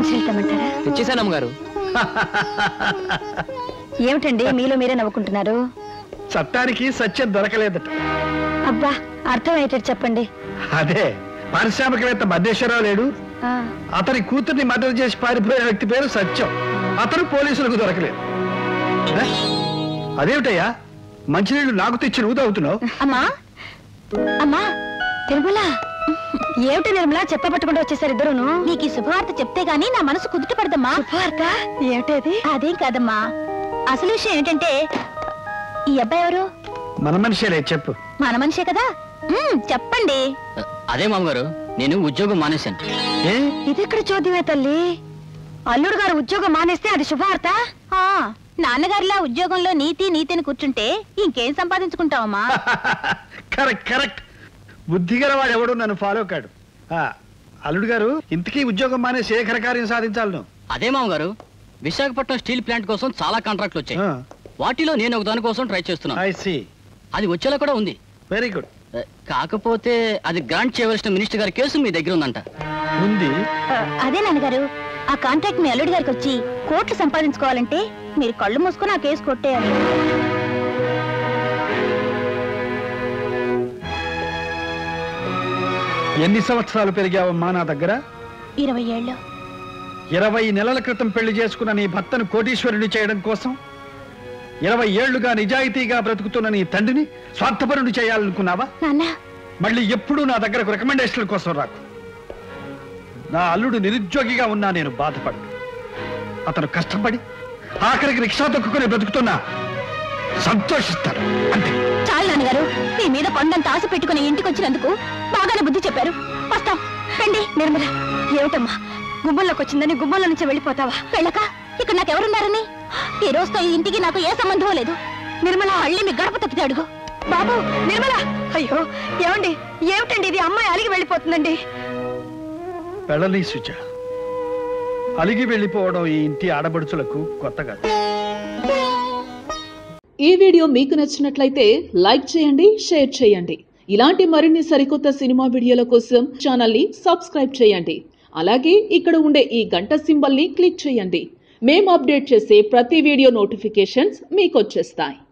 మంచినీళ్ళు తెమ్మంటారా తెచ్చేసాను అమ్మగారు ఏమిటండి మీలో మీరే నవ్వుకుంటున్నారు చట్టానికి సత్యం దొరకలేదట అబ్బా అర్థమయ్యేటట్టు చెప్పండి అదే పారిశ్రామికవేత్త మధ్యేశ్వరరావు లేడు ఆ, అతని కూతుర్ని మర్డర్ చేసి పారిపోయిన వ్యక్తి పేరు సత్యం అతను పోలీసులకు దొరకలేదు ఏ? అదేమిటయ్యా మంచినీళ్ళు నాకు తెచ్చి నువ్వు తాగుతున్నావు అమ్మా అమ్మా నిర్మల ఏమిటి నిర్మల చెప్పబట్టకుండా వచ్చేసారు ఇద్దరును నీకు ఈ శుభవార్త చెప్తే గానీ నా మనసు కుదుట పడదమ్మా శుభవార్త ఏమిటది అదేం కాదమ్మా అసలు విషయం ఏంటంటే ఈ అబ్బాయి ఎవరు మన మనిషేలే చెప్పు మన మనిషే కదా మ్మ్, చెప్పండి అదే మామగారు నేను ఉద్యోగం మానేశాను ఏ ఇదెక్కడ చోద్యమే తల్లి అల్లుడు గారు ఉద్యోగం మానేస్తే అది శుభవార్త ఆ నాన్నగారిలా ఉద్యోగంలో నీతి నీతిని కూర్చుంటే ఇంకేం సంపాదించుకుంటావమ్మా కరెక్ట్ కరెక్ట్ బుద్ధిగల వాడు ఎవడు నన్ను ఫాలో కాడు ఆ, అల్లుడు గారు ఇంతకీ ఉద్యోగం మానే శేఖర కార్యం సాధించాలి నువ్వు అదే మామగారు విశాఖపట్నం స్టీల్ ప్లాంట్ కోసం చాలా కాంట్రాక్ట్లు వచ్చాయి వాటిలో నేను ఒక దాని కోసం ట్రై చేస్తున్నాను ఐ సి అది వచ్చేలా కూడా ఉంది వెరీ గుడ్ ఏ, కాకపోతే అది గ్రాంట్ చేయవలసిన మినిస్టర్ గారి కేసు మీ దగ్గర ఉందంట ఉంది ఆ, అదే నాన్నగారు ఆ కాంట్రాక్ట్ మీ అల్లుడి గారికి వచ్చి కోట్లు సంపాదించుకోవాలంటే మీరు కళ్ళు మూసుకొని ఆ కేసు కొట్టేయాలి ఎన్ని సంవత్సరాలు పెరిగావమ్మా నా దగ్గర ఇరవై ఏళ్ళు ఇరవై నెలల క్రితం పెళ్లి చేసుకున్న నీ భర్తను కోటీశ్వరుని చేయడం కోసం ఇరవై ఏళ్లుగా నిజాయితీగా బ్రతుకుతున్న నీ తండ్రిని స్వార్థపరుని చేయాలనుకున్నావా నాన్న మళ్ళీ ఎప్పుడూ నా దగ్గరకు రికమెండేషన్ల కోసం రాకు నా అల్లుడు నిరుద్యోగిగా ఉన్నా నేను బాధపడు అతను కష్టపడి ఆఖరికి రిక్షా తొక్కుని బ్రతుకుతున్నా సంతోషిస్తాను అంతే చాలు నాన్నగారు మీ మీద కొండంత ఆశ పెట్టుకుని ఇంటికి వచ్చినందుకు బాగానే బుద్ధి చెప్పారు వస్తాం రండి నిర్మల ఏమిటమ్మా గుమ్మంలోకి వచ్చిందని గుమ్మంలో నుంచి వెళ్ళిపోతావా వెళ్ళక ఇక్కడ నాకెవరున్నారని ఈ రోజుతో ఈ ఇంటికి నాకు ఏ సంబంధం లేదు నిర్మల మళ్ళీ మీ గడప తప్పితే అడుగు బాబు నిర్మల అయ్యో ఏమండి ఏమిటండి ఇది అమ్మాయి అలిగి వెళ్ళిపోతుందండి పెళ్ళని సుజ అలిగి వెళ్ళిపోవడం ఈ ఇంటి ఆడబడుచులకు కొత్త కాదు ఈ వీడియో మీకు నచ్చినట్లయితే లైక్ చేయండి షేర్ చేయండి ఇలాంటి మరిన్ని సరికొత్త సినిమా వీడియోల కోసం ఛానల్ని సబ్స్క్రైబ్ చేయండి అలాగే ఇక్కడ ఉండే ఈ గంట సింబల్ని క్లిక్ చేయండి మేము అప్డేట్ చేసే ప్రతి వీడియో నోటిఫికేషన్స్ మీకు వచ్చేస్తాయి